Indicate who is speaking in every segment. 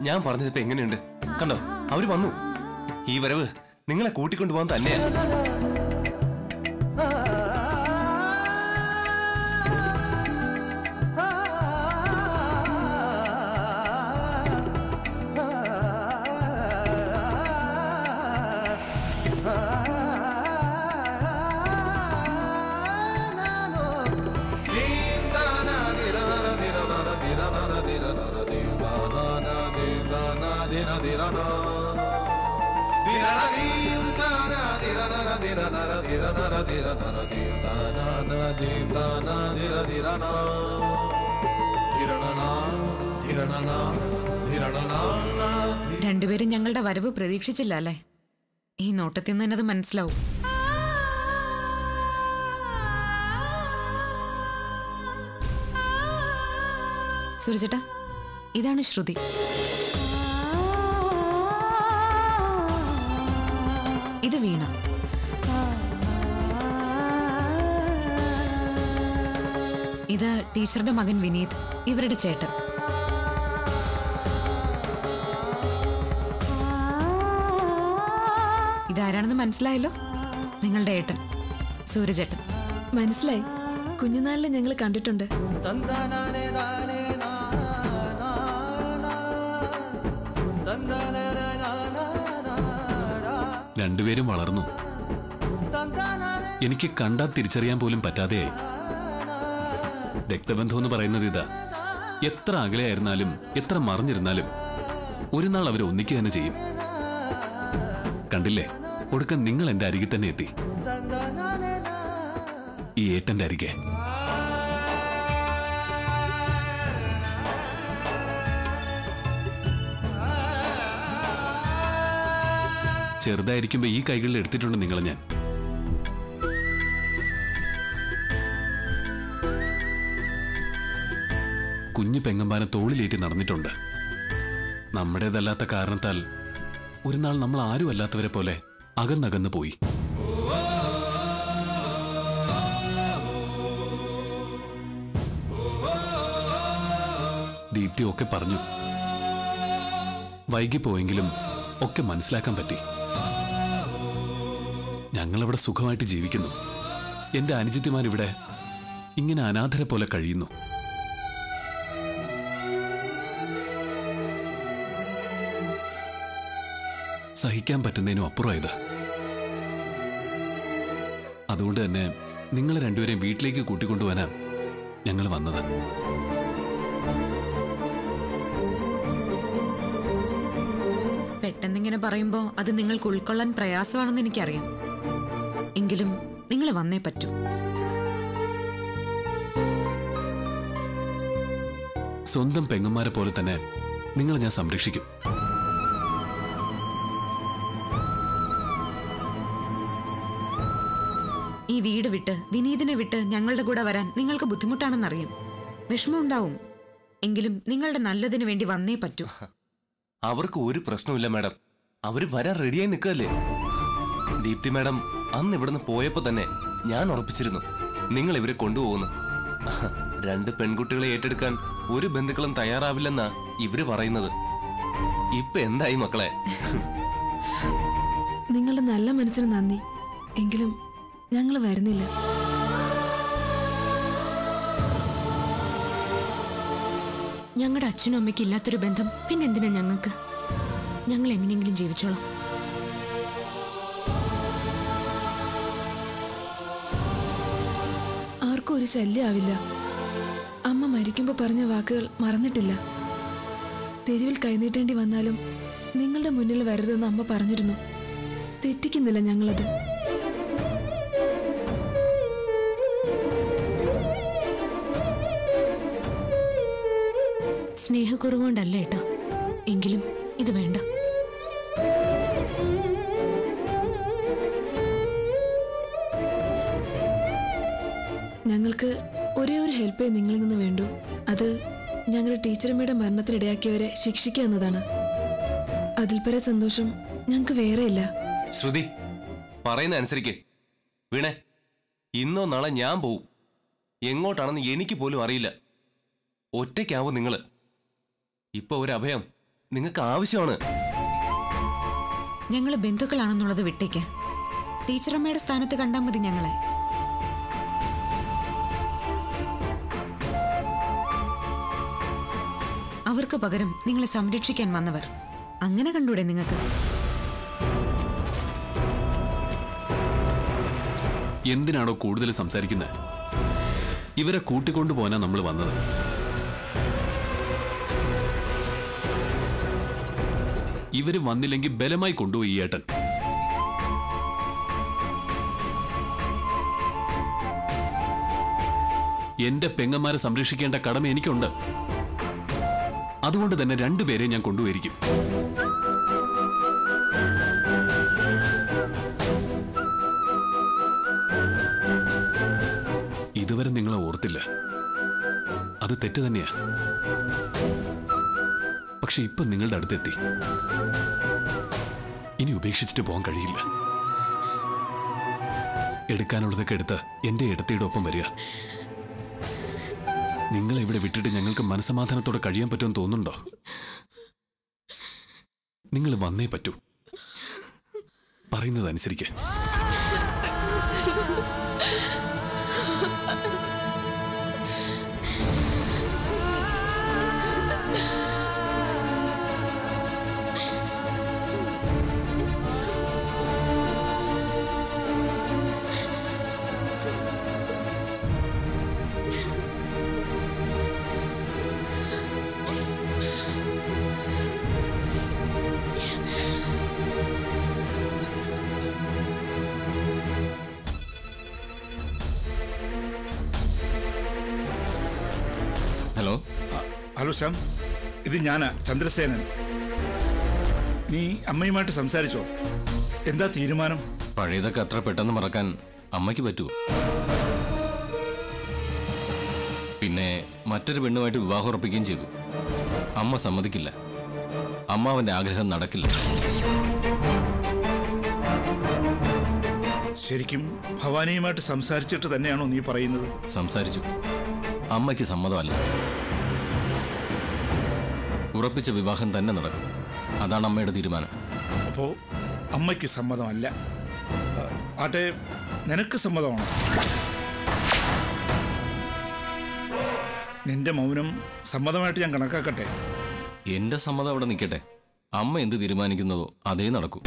Speaker 1: ഞാൻ പറഞ്ഞത് ഇപ്പൊ എങ്ങനെയുണ്ട് കണ്ടോ അവര് വന്നു ഈ വരവ് നിങ്ങളെ കൂട്ടിക്കൊണ്ടുപോകാൻ തന്നെയാ
Speaker 2: രണ്ടുപേരും ഞങ്ങളുടെ വരവ് പ്രതീക്ഷിച്ചില്ല അല്ലേ ഈ നോട്ടത്തിൽ നിന്ന് തന്നെ അത് മനസ്സിലാവും സൂരജേട്ടാ ഇതാണ് ശ്രുതി ഇത് വീണ ഇത് ടീച്ചറുടെ മകൻ വിനീത് ഇവരുടെ ചേട്ടൻ ഇതാരാണെന്ന് മനസ്സിലായല്ലോ നിങ്ങളുടെ ഏട്ടൻ സൂരജേട്ടൻ
Speaker 3: മനസ്സിലായി കുഞ്ഞുനാളിൽ ഞങ്ങൾ കണ്ടിട്ടുണ്ട്
Speaker 4: രണ്ടുപേരും വളർന്നു എനിക്ക് കണ്ടാൽ തിരിച്ചറിയാൻ പോലും പറ്റാതെയായി രക്തബന്ധം എന്ന് പറയുന്നത് ഇതാ എത്ര അകലെയായിരുന്നാലും എത്ര മറിഞ്ഞിരുന്നാലും ഒരു നാൾ അവർ ഒന്നിക്കുക തന്നെ ചെയ്യും കണ്ടില്ലേ ഒടുക്കം നിങ്ങൾ എന്റെ അരികിൽ തന്നെ എത്തി ഈ ഏട്ടന്റെ അരികെ ചെറുതായിരിക്കുമ്പോ ഈ കൈകളിൽ എടുത്തിട്ടുണ്ട് നിങ്ങളെ ഞാൻ കുഞ്ഞു പെങ്ങമ്പാനെ തോളിലേറ്റി നടന്നിട്ടുണ്ട് നമ്മുടേതല്ലാത്ത കാരണത്താൽ ഒരു നാൾ നമ്മൾ ആരും അല്ലാത്തവരെ പോലെ അകന്നകന്നു പോയി ദീപ്തി ഒക്കെ പറഞ്ഞു വൈകിപ്പോയെങ്കിലും ഒക്കെ മനസ്സിലാക്കാൻ പറ്റി ഞങ്ങളവിടെ സുഖമായിട്ട് ജീവിക്കുന്നു എന്റെ അനുജിത്യമാരിവിടെ ഇങ്ങനെ അനാഥരെ പോലെ കഴിയുന്നു സഹിക്കാൻ പറ്റുന്നതിനും അപ്പുറമായത് അതുകൊണ്ട് തന്നെ നിങ്ങൾ രണ്ടുപേരെയും വീട്ടിലേക്ക് കൂട്ടിക്കൊണ്ടുപോകാനാ ഞങ്ങൾ വന്നത്
Speaker 2: പെട്ടെന്നിങ്ങനെ പറയുമ്പോൾ അത് നിങ്ങൾക്ക് ഉൾക്കൊള്ളാൻ പ്രയാസമാണെന്ന് എനിക്കറിയാം എങ്കിലും നിങ്ങൾ വന്നേ പറ്റൂ
Speaker 4: സ്വന്തം പെങ്ങന്മാരെ പോലെ തന്നെ നിങ്ങളെ ഞാൻ സംരക്ഷിക്കും
Speaker 2: ഈ വീട് വിട്ട് വിനീതിനെ വിട്ട് ഞങ്ങളുടെ കൂടെ വരാൻ നിങ്ങൾക്ക് ബുദ്ധിമുട്ടാണെന്നറിയാം വിഷമമുണ്ടാവും എങ്കിലും നിങ്ങളുടെ നല്ലതിനു വേണ്ടി വന്നേ പറ്റൂ
Speaker 1: അവർക്ക് ഒരു പ്രശ്നമില്ല മാഡം അവര് വരാൻ റെഡിയായി നിൽക്കല്ലേ ദീപ്തി മാഡം അന്ന് ഇവിടുന്ന് പോയപ്പോ തന്നെ ഞാൻ ഉറപ്പിച്ചിരുന്നു നിങ്ങൾ ഇവരെ കൊണ്ടുപോകുന്നു രണ്ട് പെൺകുട്ടികളെ ഏറ്റെടുക്കാൻ ഒരു ബന്ധുക്കളും തയ്യാറാവില്ലെന്നാ ഇവര് പറയുന്നത് ഇപ്പൊ എന്തായി മക്കളെ
Speaker 3: നിങ്ങളുടെ നല്ല മനസ്സിന് നന്ദി എങ്കിലും ഞങ്ങൾ വരുന്നില്ല
Speaker 5: ഞങ്ങളുടെ അച്ഛനും അമ്മയ്ക്ക് ഇല്ലാത്തൊരു ബന്ധം പിന്നെന്തിനാ ഞങ്ങൾക്ക് ഞങ്ങൾ എങ്ങനെയെങ്കിലും ജീവിച്ചോളാം
Speaker 3: ആർക്കും ഒരു ശല്യമാവില്ല അമ്മ മരിക്കുമ്പോൾ പറഞ്ഞ വാക്കുകൾ മറന്നിട്ടില്ല തെരുവിൽ കൈനീട്ടേണ്ടി വന്നാലും നിങ്ങളുടെ മുന്നിൽ വരരുതെന്ന് അമ്മ പറഞ്ഞിരുന്നു തെറ്റിക്കുന്നില്ല ഞങ്ങളത്
Speaker 5: സ്നേഹക്കുറവുകൊണ്ടല്ല ഏട്ടാ എങ്കിലും ഇത് വേണ്ട
Speaker 3: ഞങ്ങൾക്ക് ഒരേ ഒരു ഹെൽപ്പേ നിങ്ങളിൽ നിന്ന് വേണ്ടൂ അത് ഞങ്ങളുടെ ടീച്ചറമ്മയുടെ മരണത്തിനിടയാക്കിയവരെ ശിക്ഷിക്കുക എന്നതാണ് അതിൽ പര സന്തോഷം ഞങ്ങൾക്ക് വേറെയില്ല
Speaker 1: ശ്രുതി പറയുന്ന അനുസരിക്ക് വീണേ ഇന്നോ നാളെ ഞാൻ പോവും എങ്ങോട്ടാണെന്ന് എനിക്ക് പോലും അറിയില്ല ഒറ്റയ്ക്കാവും നിങ്ങള് ഇപ്പൊ ഒരു അഭയം നിങ്ങൾക്ക് ആവശ്യമാണ്
Speaker 2: ഞങ്ങൾ ബന്ധുക്കളാണെന്നുള്ളത് വിട്ടേക്ക് ടീച്ചറമ്മയുടെ സ്ഥാനത്ത് കണ്ടാൽ മതി ഞങ്ങളെ അവർക്ക് പകരം നിങ്ങളെ സംരക്ഷിക്കാൻ വന്നവർ അങ്ങനെ കണ്ടൂടെ നിങ്ങൾക്ക്
Speaker 4: എന്തിനാണോ കൂടുതൽ സംസാരിക്കുന്നത് ഇവരെ കൂട്ടിക്കൊണ്ടു പോകാനാ നമ്മൾ വന്നത് ഇവര് വന്നില്ലെങ്കിൽ ബലമായി കൊണ്ടുപോയി ഈ ഏട്ടൻ എന്റെ പെങ്ങന്മാരെ സംരക്ഷിക്കേണ്ട കടമ എനിക്കുണ്ട് അതുകൊണ്ട് തന്നെ രണ്ടുപേരെ ഞാൻ കൊണ്ടുപോയിരിക്കും ഇതുവരെ നിങ്ങളെ ഓർത്തില്ല അത് തെറ്റ് തന്നെയാ പക്ഷെ ഇപ്പൊ നിങ്ങളുടെ അടുത്തെത്തി ഇനി ഉപേക്ഷിച്ചിട്ട് പോകാൻ കഴിയില്ല എടുക്കാനുള്ളതൊക്കെ എടുത്ത് എന്റെ ഇടത്തിയുടെ ഒപ്പം വരിക നിങ്ങളെ ഇവിടെ വിട്ടിട്ട് ഞങ്ങൾക്ക് മനസമാധാനത്തോടെ കഴിയാൻ പറ്റുമെന്ന് തോന്നുന്നുണ്ടോ നിങ്ങൾ വന്നേ പറ്റൂ പറയുന്നത് അനുസരിക്ക്
Speaker 1: ഹലോ
Speaker 6: ഹലോ ശ്യാം ഇത് ഞാനാ ചന്ദ്രസേനൻ നീ അമ്മയുമായിട്ട് സംസാരിച്ചോ എന്താ തീരുമാനം
Speaker 1: പഴയതൊക്കെ അത്ര പെട്ടെന്ന് മറക്കാൻ അമ്മയ്ക്ക് പറ്റുമോ പിന്നെ മറ്റൊരു പെണ്ണുമായിട്ട് വിവാഹം ഉറപ്പിക്കുകയും ചെയ്തു അമ്മ സമ്മതിക്കില്ല അമ്മാവന്റെ ആഗ്രഹം നടക്കില്ല
Speaker 6: ശരിക്കും ഭവാനിയുമായിട്ട് സംസാരിച്ചിട്ട് തന്നെയാണോ നീ പറയുന്നത്
Speaker 1: സംസാരിച്ചു അമ്മയ്ക്ക് സമ്മതമല്ല ഉറപ്പിച്ച വിവാഹം തന്നെ നടക്കും അതാണ് അമ്മയുടെ തീരുമാനം
Speaker 6: അപ്പോ അമ്മയ്ക്ക് സമ്മതമല്ല ആ, ആട്ടെ നിനക്ക് സമ്മതമാണോ നിന്റെ മൗനം സമ്മതമായിട്ട് ഞാൻ കണക്കാക്കട്ടെ
Speaker 1: എന്റെ സമ്മതം അവിടെ നിൽക്കട്ടെ അമ്മ എന്ത് തീരുമാനിക്കുന്നതോ അതേ നടക്കൂ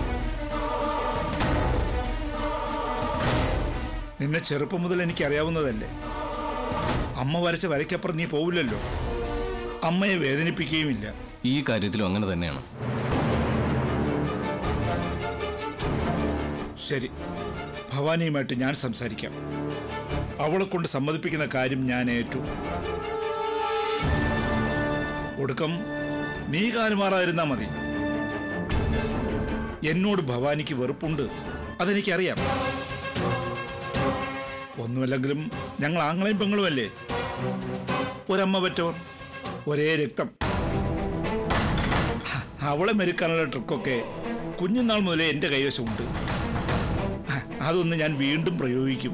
Speaker 6: നിന്നെ ചെറുപ്പം മുതൽ എനിക്ക് അറിയാവുന്നതല്ലേ അമ്മ വരച്ച വരയ്ക്കപ്പുറം നീ പോവില്ലല്ലോ അമ്മയെ വേദനിപ്പിക്കുകയുമില്ല
Speaker 1: ഈ കാര്യത്തിലും അങ്ങനെ തന്നെയാണ്
Speaker 6: ശരി ഭവാനിയുമായിട്ട് ഞാൻ സംസാരിക്കാം അവളെ കൊണ്ട് സമ്മതിപ്പിക്കുന്ന കാര്യം ഞാൻ ഏറ്റു ഒടുക്കം നീ കാലുമാറാതിരുന്നാ മതി എന്നോട് ഭവാനിക്ക് വെറുപ്പുണ്ട് അതെനിക്കറിയാം ഒന്നുമല്ലെങ്കിലും ഞങ്ങൾ ആങ്ങളെയും പെങ്ങളുമല്ലേ ഒരമ്മ പറ്റോർ ഒരേ രക്തം അവളെ മെരുക്കാനുള്ള ട്രിക്കൊക്കെ കുഞ്ഞുനാൾ മുതലേ എൻ്റെ കൈവശമുണ്ട് അതൊന്ന് ഞാൻ വീണ്ടും പ്രയോഗിക്കും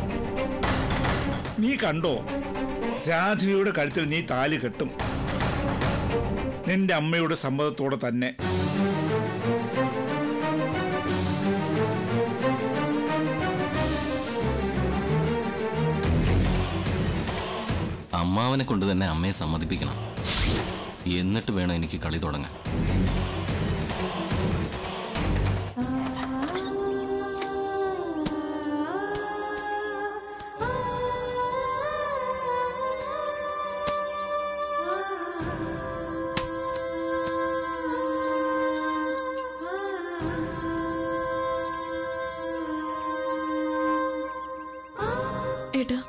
Speaker 6: നീ കണ്ടോ രാധികയുടെ കഴുത്തിൽ നീ താലി കെട്ടും നിന്റെ അമ്മയുടെ സമ്മതത്തോടെ തന്നെ
Speaker 1: അമ്മാവനെ കൊണ്ട് തന്നെ അമ്മയെ സമ്മതിപ്പിക്കണം എന്നിട്ട് വേണം എനിക്ക് കളി തുടങ്ങാൻ
Speaker 3: ഏട്ടാ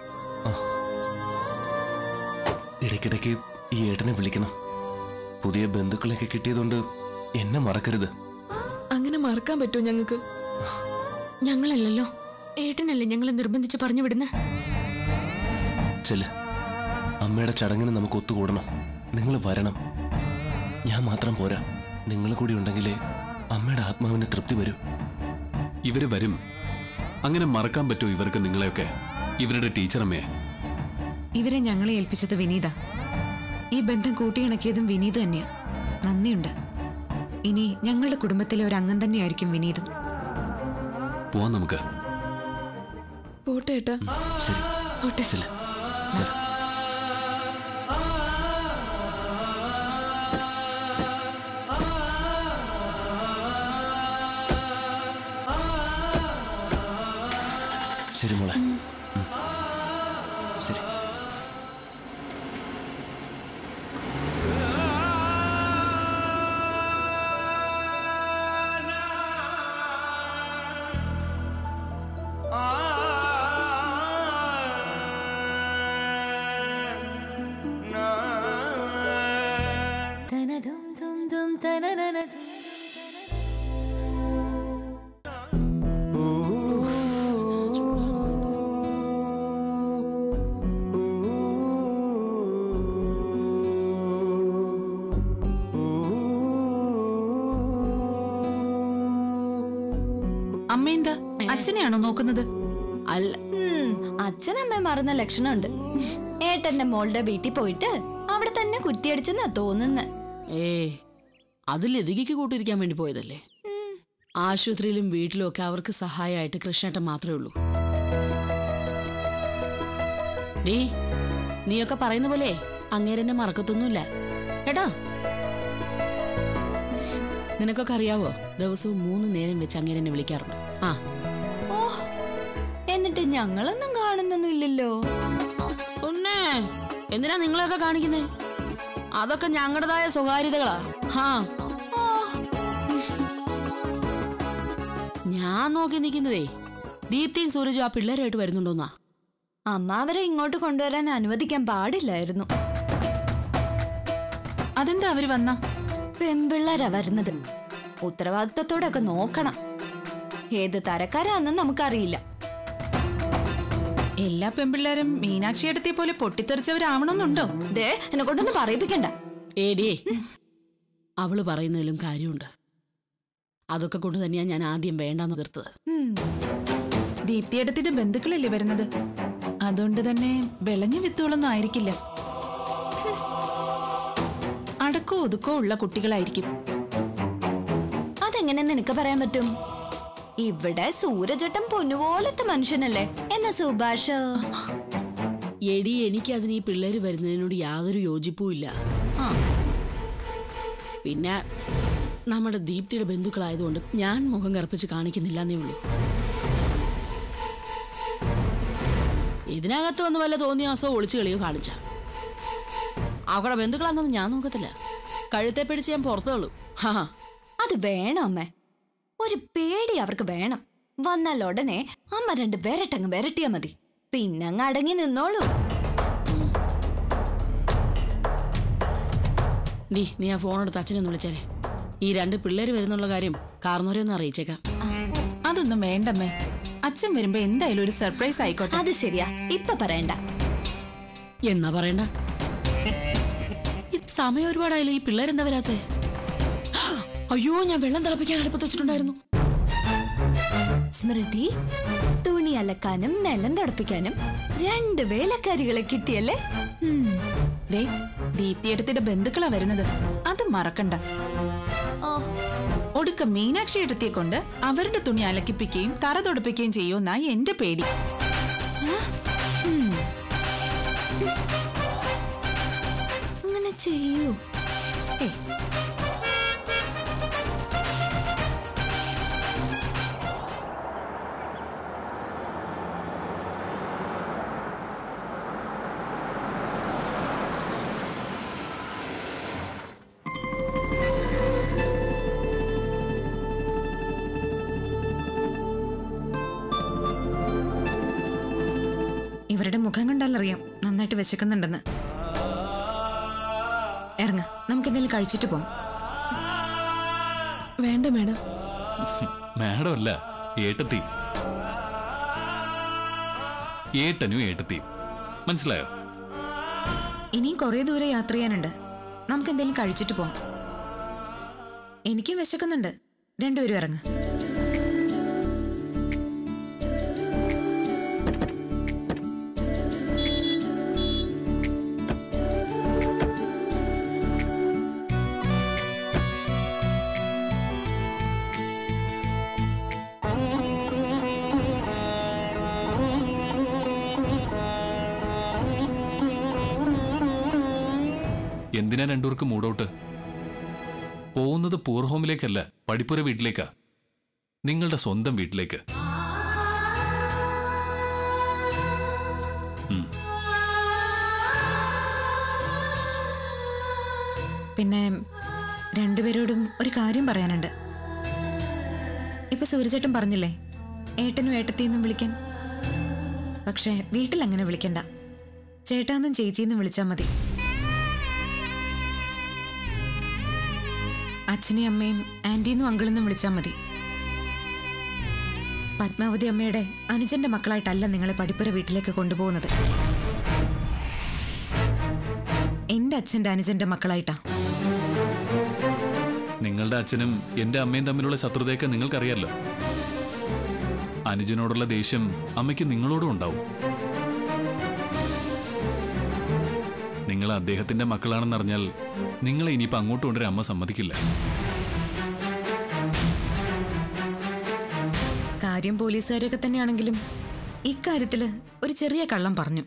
Speaker 1: ഇടയ്ക്കിടയ്ക്ക് ഈ ഏട്ടനെ വിളിക്കണം പുതിയ ബന്ധുക്കളെയൊക്കെ കിട്ടിയതുകൊണ്ട് എന്നെ മറക്കരുത്
Speaker 3: അങ്ങനെ മറക്കാൻ പറ്റുമോ ഞങ്ങൾക്ക്
Speaker 5: ഞങ്ങളല്ലല്ലോ ഏട്ടനല്ലേ ഞങ്ങളെ നിർബന്ധിച്ച് പറഞ്ഞു വിടുന്ന
Speaker 1: ചെല്ല് അമ്മയുടെ ചടങ്ങിന് നമുക്ക് ഒത്തുകൂടണം നിങ്ങൾ വരണം ഞാൻ മാത്രം പോരാ നിങ്ങൾ കൂടി ഉണ്ടെങ്കിലേ അമ്മയുടെ ആത്മാവിന് തൃപ്തി വരൂ
Speaker 4: ഇവര് വരും അങ്ങനെ മറക്കാൻ പറ്റുമോ ഇവർക്ക് നിങ്ങളെയൊക്കെ ഇവരുടെ ടീച്ചറമ്മയെ
Speaker 2: ഇവരെ ഞങ്ങളെ ഏൽപ്പിച്ചത് വിനീത ഈ ബന്ധം കൂട്ടിയിണക്കിയതും വിനീത് തന്നെയാ നന്ദിയുണ്ട് ഇനി ഞങ്ങളുടെ കുടുംബത്തിലെ ഒരു അംഗം തന്നെയായിരിക്കും വിനീതും
Speaker 4: പോവാം നമുക്ക്
Speaker 3: പോട്ടെ ഏട്ടാ
Speaker 1: ശരി
Speaker 3: പോട്ടെ
Speaker 1: ചെല്ല്. ശരി മോളെ ഉം. ശരി
Speaker 7: അമ്മ എന്താ അച്ഛനെയാണോ നോക്കുന്നത്
Speaker 8: അല്ല അച്ഛനമ്മ മറന്ന ലക്ഷണമുണ്ട് ഏട്ടന്റെ മോളുടെ വീട്ടിൽ പോയിട്ട് അവിടെ തന്നെ കുറ്റിയടിച്ചെന്നാ തോന്നുന്നെ
Speaker 9: ഏ അത് ലതികയ്ക്ക് കൂട്ടിരിക്കാൻ വേണ്ടി പോയതല്ലേ ആശുപത്രിയിലും വീട്ടിലും ഒക്കെ അവർക്ക് സഹായമായിട്ട് കൃഷ്ണേട്ടൻ മാത്രമേ ഉള്ളൂ ഡീ നീയൊക്കെ പറയുന്ന പോലെ അങ്ങേരെന്നെ മറക്കത്തൊന്നുമില്ല കേട്ടോ നിനക്കൊക്കെ അറിയാവോ ദിവസവും മൂന്ന് നേരം വെച്ച് അങ്ങേരെന്നെ വിളിക്കാറുണ്ട് ആ
Speaker 8: ഓ എന്നിട്ട് ഞങ്ങളൊന്നും കാണുന്നൊന്നുമില്ലല്ലോ
Speaker 9: ഉണ്ണേ എന്തിനാ നിങ്ങളെയൊക്കെ കാണിക്കുന്നേ അതൊക്കെ ഞങ്ങളുടേതായ സ്വകാര്യതകളാ ഹാ ഞാൻ നോക്കി നിൽക്കുന്നതേ ദീപ്തിയും സൂരജും ആ പിള്ളേരായിട്ട് വരുന്നുണ്ടോന്നാ
Speaker 8: അമ്മ അവരെ ഇങ്ങോട്ട് കൊണ്ടുവരാൻ അനുവദിക്കാൻ പാടില്ലായിരുന്നു
Speaker 7: അതെന്താ അവര് വന്ന
Speaker 8: പെമ്പിള്ളേരാ വരുന്നത് ഉത്തരവാദിത്വത്തോടെ ഒക്കെ നോക്കണം ഏത് തരക്കാരാന്നും നമുക്കറിയില്ല
Speaker 7: എല്ലാ പെൺപിള്ളേരും മീനാക്ഷി എടുത്തിയെ പോലെ പൊട്ടിത്തെറിച്ചവരാവണമെന്നുണ്ടോ
Speaker 8: ദേ എന്നെ കൊണ്ടൊന്നും പറയിപ്പിക്കണ്ട
Speaker 9: ഏടിയേ അവള് പറയുന്നതിലും കാര്യമുണ്ട് അതൊക്കെ കൊണ്ട് തന്നെയാ ഞാൻ ആദ്യം വേണ്ടാന്ന് തീർത്തത്
Speaker 8: ഉം.
Speaker 7: ദീപ്തി എടുത്തിന്റെ ബന്ധുക്കളല്ലേ വരുന്നത് അതുകൊണ്ട് തന്നെ വിളഞ്ഞ വിത്തുകളൊന്നും ആയിരിക്കില്ല അടക്കോ ഒതുക്കോ ഉള്ള കുട്ടികളായിരിക്കും
Speaker 8: അതെങ്ങനെ നിനക്ക് പറയാൻ പറ്റും ഇവിടെ സൂരജട്ടം പൊന്നുപോലത്തെ മനുഷ്യനല്ലേ എന്നാ സുഭാഷ്
Speaker 9: എടി എനിക്ക് അതിന് ഈ പിള്ളേര് വരുന്നതിനോട് യാതൊരു യോജിപ്പും ഇല്ല
Speaker 8: ആ
Speaker 9: പിന്നെ നമ്മുടെ ദീപ്തിയുടെ ബന്ധുക്കളായതുകൊണ്ട് ഞാൻ മുഖം കറുപ്പിച്ച് കാണിക്കുന്നില്ലെന്നേ ഉള്ളൂ ഇതിനകത്ത് വന്ന് വല്ല തോന്നിയാസോ ഒളിച്ചു കളിയോ കാണിച്ച അവരുടെ ബന്ധുക്കളാണെന്നൊന്നും ഞാൻ നോക്കത്തില്ല കഴുത്തെ പിടിച്ച് ഞാൻ പുറത്തുള്ളൂ ഹാ
Speaker 8: അത് വേണം അമ്മേ ഒരു പേടി അവർക്ക് വേണം വന്നാൽ ഉടനെ അമ്മ രണ്ട് വിരട്ടങ്ങ് വിരട്ടിയാ മതി പിന്നങ്ങ് അടങ്ങി നിന്നോളൂ
Speaker 9: നീ നീ ആ ഫോൺ എടുത്ത് അച്ഛനെ ഒന്ന് വിളിച്ചേരെ ഈ രണ്ട് പിള്ളേര് വരുന്നുള്ള കാര്യം കാർന്നോരെ ഒന്ന് അറിയിച്ചേക്കാം
Speaker 7: അതൊന്നും വേണ്ടമ്മേ അച്ഛൻ വരുമ്പോ എന്തായാലും ഒരു സർപ്രൈസ് ആയിക്കോട്ടെ
Speaker 8: അത് ശരിയാ ഇപ്പൊ പറയണ്ട
Speaker 9: എന്നാ പറയണ്ട ഈ സമയം ഒരുപാടായല്ലോ ഈ പിള്ളേരെന്താ വരാത്തെ അയ്യോ ഞാൻ വെള്ളം തിളപ്പിക്കാൻ അടുപ്പത്ത് വെച്ചിട്ടുണ്ടായിരുന്നു
Speaker 8: സ്മൃതി തുണി അലക്കാനും നിലം തുടപ്പിക്കാനും രണ്ട് വേലക്കാരികളെ കിട്ടിയല്ലേ
Speaker 7: ഉം. ദേ ദീപ്തി എടുത്തിന്റെ ബന്ധുക്കളാ വരുന്നത് അത് മറക്കണ്ട
Speaker 8: ഓ
Speaker 7: ഒടുക്ക മീനാക്ഷി എടുത്തിയെ കൊണ്ട് അവരുടെ തുണി അലക്കിപ്പിക്കുകയും തറ തുടപ്പിക്കുകയും ചെയ്യുമെന്നാ എന്റെ പേടി
Speaker 8: അങ്ങനെ ചെയ്യൂ ഏയ്
Speaker 2: ഇവരുടെ മുഖം കണ്ടാലറിയാം നന്നായിട്ട് വിശക്കുന്നുണ്ടെന്ന് ഇറങ്ങ നമുക്ക് എന്തെങ്കിലും കഴിച്ചിട്ട് പോവാം
Speaker 3: വേണ്ട മാഡം
Speaker 4: മാഡം അല്ല ഏട്ടത്തി ഏട്ടനും ഏട്ടത്തിയും മനസ്സിലായോ
Speaker 2: ഇനിയും കുറേ ദൂരെ യാത്ര ചെയ്യാനുണ്ട് നമുക്ക് എന്തെങ്കിലും കഴിച്ചിട്ട് പോവാം എനിക്കും വിശക്കുന്നുണ്ട് രണ്ടുപേരും ഇറങ്ങ്
Speaker 4: എന്തിനാ രണ്ടുപേർക്ക് മൂടോട്ട് പോകുന്നത് പൂർ ഹോമിലേക്കല്ല പടിപ്പുര വീട്ടിലേക്കാ നിങ്ങളുടെ സ്വന്തം വീട്ടിലേക്ക് ഉം.
Speaker 2: പിന്നെ രണ്ടുപേരോടും ഒരു കാര്യം പറയാനുണ്ട് ഇപ്പൊ സൂര്യചേട്ടൻ പറഞ്ഞില്ലേ ഏട്ടനും ഏട്ടത്തിന്നും വിളിക്കാൻ പക്ഷെ വീട്ടിൽ അങ്ങനെ വിളിക്കണ്ട ചേട്ടാന്നും ചേച്ചിന്നും വിളിച്ചാൽ മതി അച്ഛനെയും അമ്മയും ആന്റിന്നും അങ്കിളെന്നും വിളിച്ചാൽ മതി പത്മാവതി അമ്മയുടെ അനുജന്റെ മക്കളായിട്ടല്ല നിങ്ങളെ പടിപ്പുര വീട്ടിലേക്ക് കൊണ്ടുപോകുന്നത് എന്റെ അച്ഛന്റെ അനുജന്റെ മക്കളായിട്ടാ
Speaker 4: നിങ്ങളുടെ അച്ഛനും എന്റെ അമ്മയും തമ്മിലുള്ള ശത്രുതയൊക്കെ നിങ്ങൾക്കറിയാലോ അനുജനോടുള്ള ദേഷ്യം അമ്മയ്ക്ക് നിങ്ങളോടും ഉണ്ടാവും നിങ്ങൾ അദ്ദേഹത്തിന്റെ മക്കളാണെന്നറിഞ്ഞാൽ നിങ്ങളെ ഇനിയിപ്പോ അങ്ങോട്ട് കൊണ്ടുവരാൻ അമ്മ സമ്മതിക്കില്ല
Speaker 2: കാര്യം പോലീസുകാരൊക്കെ തന്നെയാണെങ്കിലും ഇക്കാര്യത്തില് ഒരു ചെറിയ കള്ളം പറഞ്ഞു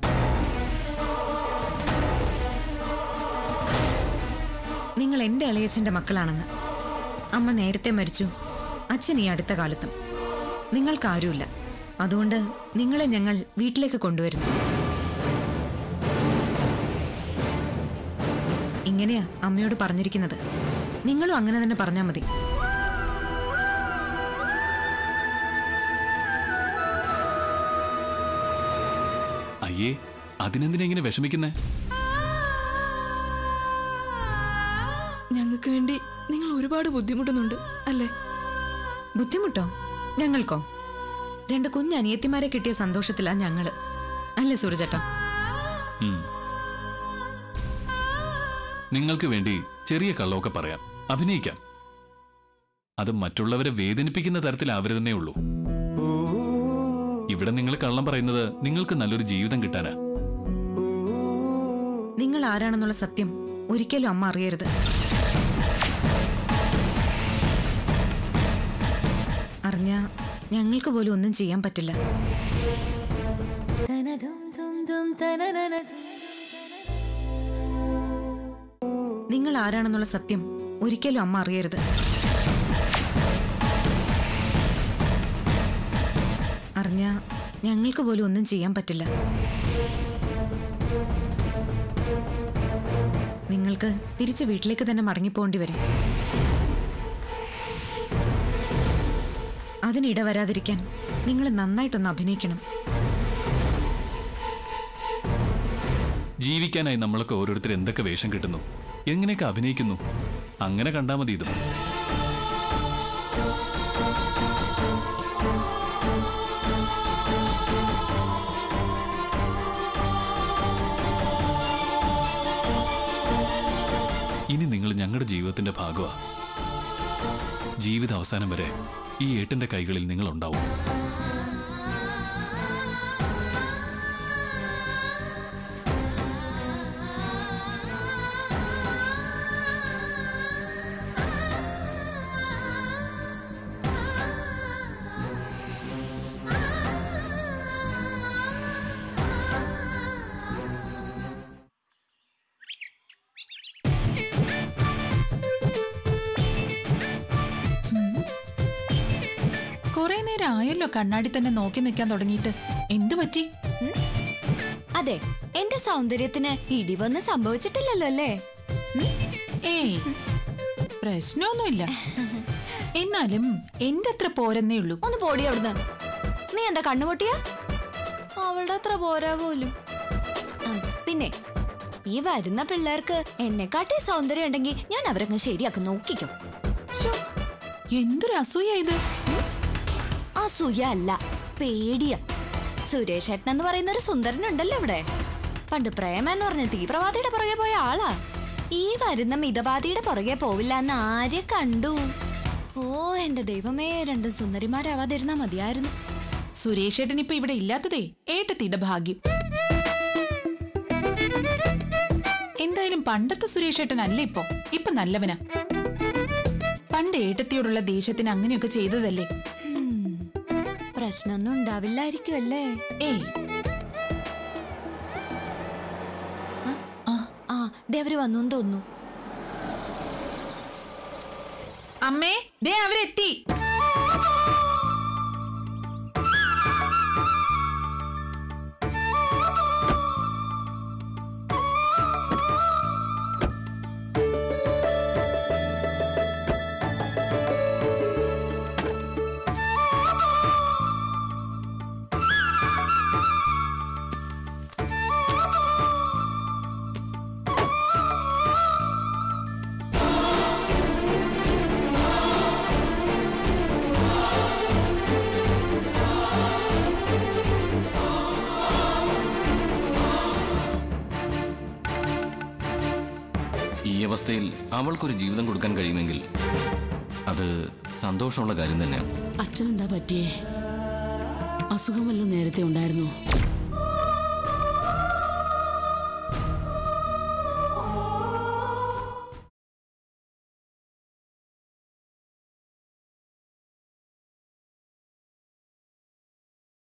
Speaker 2: നിങ്ങൾ എന്റെ ഇളയച്ചന്റെ മക്കളാണെന്ന് അമ്മ നേരത്തെ മരിച്ചു അച്ഛൻ ഈ അടുത്ത കാലത്തും നിങ്ങൾക്കാരുമില്ല അതുകൊണ്ട് നിങ്ങളെ ഞങ്ങൾ വീട്ടിലേക്ക് കൊണ്ടുവരുന്നു ഇങ്ങനെയാ അമ്മയോട് പറഞ്ഞിരിക്കുന്നത് നിങ്ങളും അങ്ങനെ തന്നെ പറഞ്ഞാൽ മതി
Speaker 4: അയ്യേ അതിനെന്തിനാ ഇങ്ങനെ വിഷമിക്കുന്നേ
Speaker 3: ഞങ്ങൾക്ക് വേണ്ടി നിങ്ങൾ ഒരുപാട് ബുദ്ധിമുട്ടുന്നുണ്ട് അല്ലേ
Speaker 2: ബുദ്ധിമുട്ടോ ഞങ്ങൾക്കോ രണ്ട് കുഞ്ഞനിയത്തിമാരെ കിട്ടിയ സന്തോഷത്തിലാ ഞങ്ങള് അല്ലേ സൂരജേട്ടാ
Speaker 4: ഉം. നിങ്ങൾക്ക് വേണ്ടി ചെറിയ കള്ളമൊക്കെ പറയാം അഭിനയിക്കാം അത് മറ്റുള്ളവരെ വേദനിപ്പിക്കുന്ന തരത്തിലാവരുതെന്നേ ഉള്ളൂ ഇവിടെ നിങ്ങൾ കള്ളം പറയുന്നത് നിങ്ങൾക്ക് നല്ലൊരു ജീവിതം കിട്ടാനാ
Speaker 2: നിങ്ങൾ ആരാണെന്നുള്ള സത്യം ഒരിക്കലും അമ്മ അറിയരുത് അറിഞ്ഞ ഞങ്ങൾക്ക് പോലും ഒന്നും ചെയ്യാൻ പറ്റില്ല നിങ്ങൾ ആരാണെന്നുള്ള സത്യം ഒരിക്കലും അമ്മ അറിയരുത് അറിഞ്ഞ ഞങ്ങൾക്ക് പോലും ഒന്നും ചെയ്യാൻ പറ്റില്ല നിങ്ങൾക്ക് തിരിച്ച് വീട്ടിലേക്ക് തന്നെ മടങ്ങിപ്പോണ്ടി വരും അതിനിട വരാതിരിക്കാൻ നിങ്ങൾ നന്നായിട്ടൊന്ന് അഭിനയിക്കണം
Speaker 4: ജീവിക്കാനായി നമ്മളൊക്കെ ഓരോരുത്തർ എന്തൊക്കെ വേഷം കിട്ടുന്നു എങ്ങനെയൊക്കെ അഭിനയിക്കുന്നു അങ്ങനെ കണ്ടാൽ മതി ഇതും ഇനി നിങ്ങൾ ഞങ്ങളുടെ ജീവിതത്തിന്റെ ഭാഗമാ ജീവിത അവസാനം വരെ ഈ ഏട്ടന്റെ കൈകളിൽ നിങ്ങൾ ഉണ്ടാവും
Speaker 7: കുറെ നേരം ആയല്ലോ കണ്ണാടി തന്നെ നോക്കി നിൽക്കാൻ തുടങ്ങിയിട്ട് എന്തു പറ്റി
Speaker 8: അതെ എന്റെ സൗന്ദര്യത്തിന് ഇടിവൊന്നും സംഭവിച്ചിട്ടില്ലല്ലോ അല്ലേ
Speaker 7: ഏയ് പ്രശ്നമൊന്നുമില്ല എന്നാലും എന്റെ അത്ര പോരെന്നേ ഉള്ളൂ
Speaker 8: ഒന്ന് പോടി അവിടുന്ന് നീ എന്താ കണ്ണുപൊട്ടിയ അവളുടെ അത്ര പോരാ പോലും ഉം, പിന്നെ ഈ വരുന്ന പിള്ളേർക്ക് എന്നെക്കാട്ടി സൗന്ദര്യം ഉണ്ടെങ്കിൽ ഞാൻ അവരങ്ങ് ശരിയാക്കി നോക്കിക്കും
Speaker 7: ശ്ശോ, എന്തൊരു അസൂയ ഇത്
Speaker 8: അസൂയ അല്ല പേടിയ സുരേഷ് ഏട്ടൻ എന്ന് പറയുന്ന ഒരു സുന്ദരനുണ്ടല്ലോ ഇവിടെ പണ്ട് പ്രേമ എന്ന് പറഞ്ഞ തീവ്രവാദിയുടെ പുറകെ പോയ ആളാ ഈ വരുന്ന മിതവാദിയുടെ പുറകെ പോവില്ല എന്ന് ആരെ കണ്ടു ഓ എന്റെ ദൈവമേ രണ്ടും സുന്ദരിമാരാവാതിരുന്നാ മതിയായിരുന്നു
Speaker 7: സുരേഷ് ഏട്ടൻ ഇപ്പൊ ഇവിടെ ഇല്ലാത്തതേ ഏട്ടത്തിയുടെ ഭാഗ്യം എന്തായാലും പണ്ടത്തെ സുരേഷ് ഏട്ടൻ അല്ല ഇപ്പൊ ഇപ്പൊ നല്ലവനാ പണ്ട് ഏട്ടത്തിയോടുള്ള ദേഷ്യത്തിന് അങ്ങനെയൊക്കെ ചെയ്തതല്ലേ
Speaker 8: ഉം, പ്രശ്നമൊന്നും ഉണ്ടാവില്ലായിരിക്കും അല്ലേ
Speaker 7: ഏയ്
Speaker 8: ആ ദേ അവര് വന്നു തോന്നുന്നു
Speaker 7: അമ്മേ ദേ അവരെത്തി
Speaker 10: ഈ അവസ്ഥയിൽ അവൾക്കൊരു ജീവിതം കൊടുക്കാൻ കഴിയുമെങ്കിൽ അത് സന്തോഷമുള്ള കാര്യം തന്നെയാണ്
Speaker 9: അച്ഛനെന്താ പറ്റിയേ അസുഖം വല്ലതും നേരത്തെ ഉണ്ടായിരുന്നോ